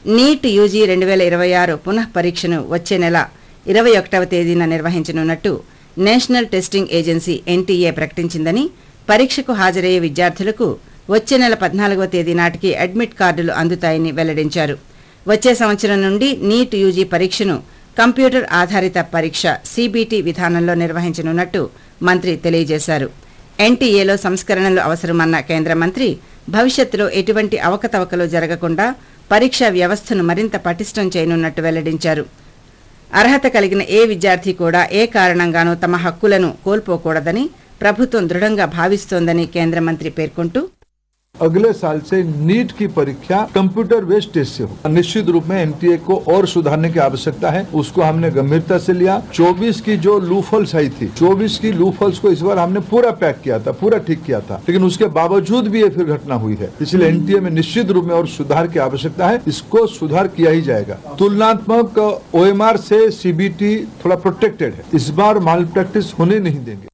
NEET UG రెండు వేల ఇరవై ఆరు పునః పరీక్షను వచ్చే నెల ఇరవై ఒకటవ తేదీన నిర్వహించనున్నట్టు నేషనల్ టెస్టింగ్ ఏజెన్సీ ఎన్టీఏ ప్రకటించిందని పరీక్షకు హాజరయ్యే విద్యార్థులకు వచ్చే నెల పద్నాలుగవ తేదీ నాటికి అడ్మిట్ కార్డులు అందుతాయని వెల్లడించారు వచ్చే సంవత్సరం నుండి నీట్ యూజీ పరీక్షను కంప్యూటర్ ఆధారిత పరీక్ష సీబీటీ విధానంలో నిర్వహించనున్నట్టు మంత్రి తెలియజేశారు ఎన్టీఏలో సంస్కరణలు అవసరమన్న కేంద్ర మంత్రి భవిష్యత్తులో ఎటువంటి అవకతవకలు జరగకుండా పరీక్షా వ్యవస్థను మరింత పటిష్టం చేయనున్నట్టు వెల్లడించారు అర్హత కలిగిన ఏ విద్యార్థి కూడా ఏ కారణంగానూ తమ హక్కులను కోల్పోకూడదని ప్రభుత్వం దృఢంగా భావిస్తోందని కేంద్ర మంత్రి పేర్కొంటూ अगले साल से नीट की परीक्षा कंप्यूटर बेस्ड टेस्ट से हो निश्चित रूप में एनटीए को और सुधारने की आवश्यकता है उसको हमने गंभीरता से लिया 24 की जो लूफल्स आई थी 24 की लूफल्स को इस बार हमने पूरा पैक किया था पूरा ठीक किया था लेकिन उसके बावजूद भी ये फिर घटना हुई है इसलिए एनटीए में निश्चित रूप में और सुधार की आवश्यकता है इसको सुधार किया ही जाएगा तुलनात्मक ओएमआर से सीबीटी थोड़ा प्रोटेक्टेड है इस बार माल प्रैक्टिस होने नहीं देंगे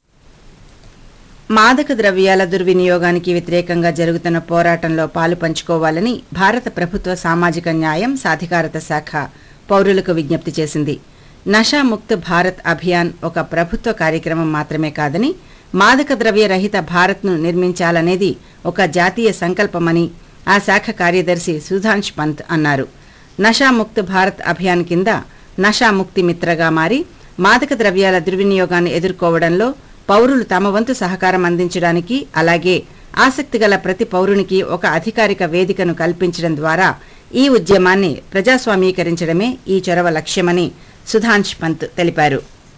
మాదక ద్రవ్యాల దుర్వినియోగానికి వ్యతిరేకంగా జరుగుతున్న పోరాటంలో పాలు పంచుకోవాలని భారత ప్రభుత్వ సామాజిక న్యాయం సాధికారత శాఖ పౌరులకు విజ్ఞప్తి చేసింది నషాముక్త్ భారత్ అభియాన్ ఒక ప్రభుత్వ కార్యక్రమం మాత్రమే కాదని మాదక ద్రవ్య రహిత భారత్ను నిర్మించాలనేది ఒక జాతీయ సంకల్పమని ఆ శాఖ కార్యదర్శి సుధాంష్ పంత్ అన్నారు నషాముక్త్ భారత్ అభియాన్ కింద నషాముక్తి మిత్రగా మారి మాదక ద్రవ్యాల దుర్వినియోగాన్ని ఎదుర్కోవడంలో పౌరులు తమ వంతు సహకారం అందించడానికి అలాగే ఆసక్తిగల ప్రతి పౌరునికి ఒక అధికారిక వేదికను కల్పించడం ద్వారా ఈ ఉద్యమాన్ని ప్రజాస్వామీకరించడమే ఈ చొరవ లక్ష్యమని సుధాంష్ పంత్ తెలిపారు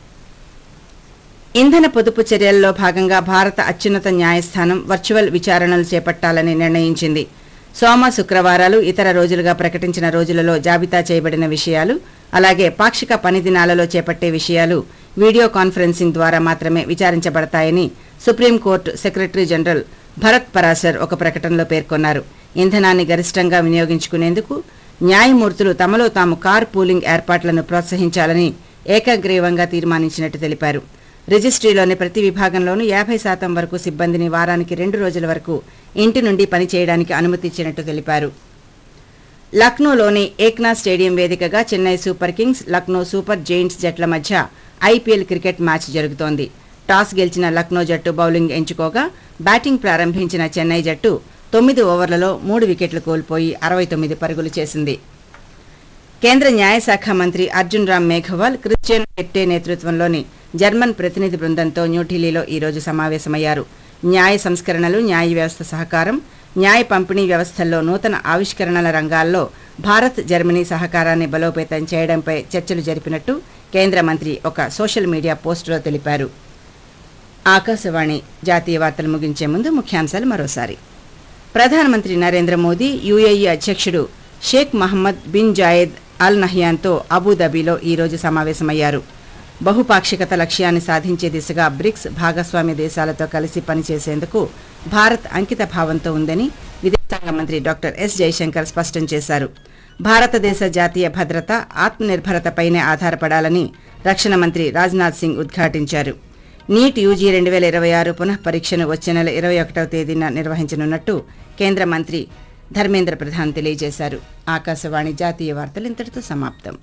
ఇంధన పొదుపు చర్యల్లో భాగంగా భారత అత్యున్నత న్యాయస్థానం వర్చువల్ విచారణలు చేపట్టాలని నిర్ణయించింది సోమ శుక్రవారాలు ఇతర రోజులుగా ప్రకటించిన రోజులలో జాబితా చేయబడిన విషయాలు అలాగే పాక్షిక పని దినాలలో చేపట్టే విషయాలు వీడియో కాన్ఫరెన్సింగ్ ద్వారా మాత్రమే విచారించబడతాయని Supreme Court secretary general Bharat Parashar ఒక ప్రకటనలో పేర్కొన్నారు ఇంధనాన్ని గరిష్టంగా వినియోగించుకునేందుకు న్యాయమూర్తులు తమలో తాము కార్ పూలింగ్ ఏర్పాట్లను ప్రోత్సహించాలని ఏకగ్రీవంగా తీర్మానించినట్టు తెలిపారు రిజిస్ట్రీలోని ప్రతి విభాగంలోనూ యాభై శాతం వరకు సిబ్బందిని వారానికి రెండు రోజుల వరకు ఇంటి నుండి పనిచేయడానికి అనుమతిచ్చినట్టు తెలిపారు లక్నోలోని ఏక్నాథ్ స్టేడియం వేదికగా Chennai super kings Lucknow super giants జట్ల మధ్య ఐపీఎల్ క్రికెట్ మ్యాచ్ జరుగుతోంది టాస్ గెలిచిన లక్నో జట్టు బౌలింగ్ ఎంచుకోగా బ్యాటింగ్ ప్రారంభించిన చెన్నై జట్టు తొమ్మిది ఓవర్లలో మూడు వికెట్లు కోల్పోయి అరవై తొమ్మిది పరుగులు చేసింది కేంద్ర న్యాయశాఖ మంత్రి అర్జున్ రామ్ మేఘవాల్ క్రిస్టియన్ హెట్టే నేతృత్వంలోని జర్మన్ ప్రతినిధి బృందంతో న్యూఢిల్లీలో ఈ రోజు సమావేశమయ్యారు న్యాయ సంస్కరణలు న్యాయ వ్యవస్థ సహకారం న్యాయ పంపిణీ వ్యవస్థల్లో నూతన ఆవిష్కరణల రంగాల్లో భారత్ జర్మనీ సహకారాన్ని బలోపేతం చేయడంపై చర్చలు జరిపినట్టు కేంద్ర మంత్రి ఒక సోషల్ మీడియా పోస్టులో తెలిపారు ఆకాశవాణి జాతీయ వార్తలు ముగించే ముందు ముఖ్యాంశాలు మరోసారి ప్రధానమంత్రి నరేంద్ర మోదీ యుఏఈ అధ్యక్షుడు Sheikh Mohammed bin Zayed Al నహ్యాన్తో అబుదాబిలో ఈ రోజు సమావేశమయ్యారు బహుపాక్షికత లక్ష్యాన్ని సాధించే దిశగా బ్రిక్స్ భాగస్వామ్య దేశాలతో కలిసి పనిచేసేందుకు భారత్ అంకిత భావంతో ఉందని విదేశాంగ మంత్రి డాక్టర్ ఎస్ జైశంకర్ స్పష్టం చేశారు భారతదేశ జాతీయ భద్రత ఆత్మనిర్భరతపైనే ఆధారపడాలని రక్షణ మంత్రి రాజ్నాథ్ సింగ్ ఉద్ఘాటించారు నీట్ యూజీ రెండు వేల ఇరవై ఆరు పునః పరీక్షను వచ్చే నెల ఇరవై ఒకటవ తేదీన నిర్వహించనున్నట్టు కేంద్ర మంత్రి ధర్మేంద్ర ప్రధాన్ తెలియజేశారు ఆకాశవాణి జాతీయ వార్తలు ఇంతటితో సమాప్తం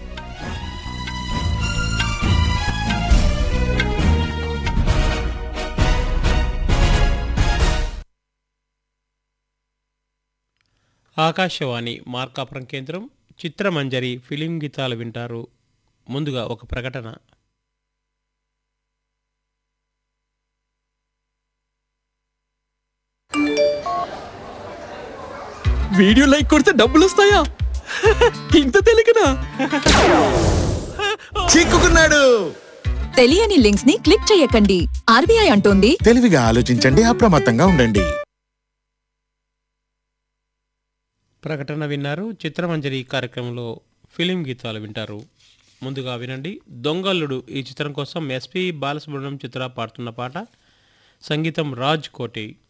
ఆకాశవాణి మార్కాపురం కేంద్రం చిత్రమంజరి ఫిలిం గీతాలు వింటారు ముందుగా ఒక ప్రకటన వీడియో లైక్ కొడితే డబ్బులు వస్తాయా ఇంత తెలియకనా చిక్కుకున్నాడు తెలియని లింక్స్ ని క్లిక్ చేయకండి ఆర్బీఐ అంటోంది తెలివిగా ఆలోచించండి అప్రమత్తంగా ఉండండి ప్రకటన విన్నారు చిత్రమంజరి కార్యక్రమంలో ఫిలిం గీతాలు వింటారు ముందుగా వినండి దొంగల్లుడు ఈ చిత్రం కోసం ఎస్పి బాలసుబ్రహ్మణ్యం చిత్ర పాడుతున్న పాట సంగీతం రాజ్ కోటి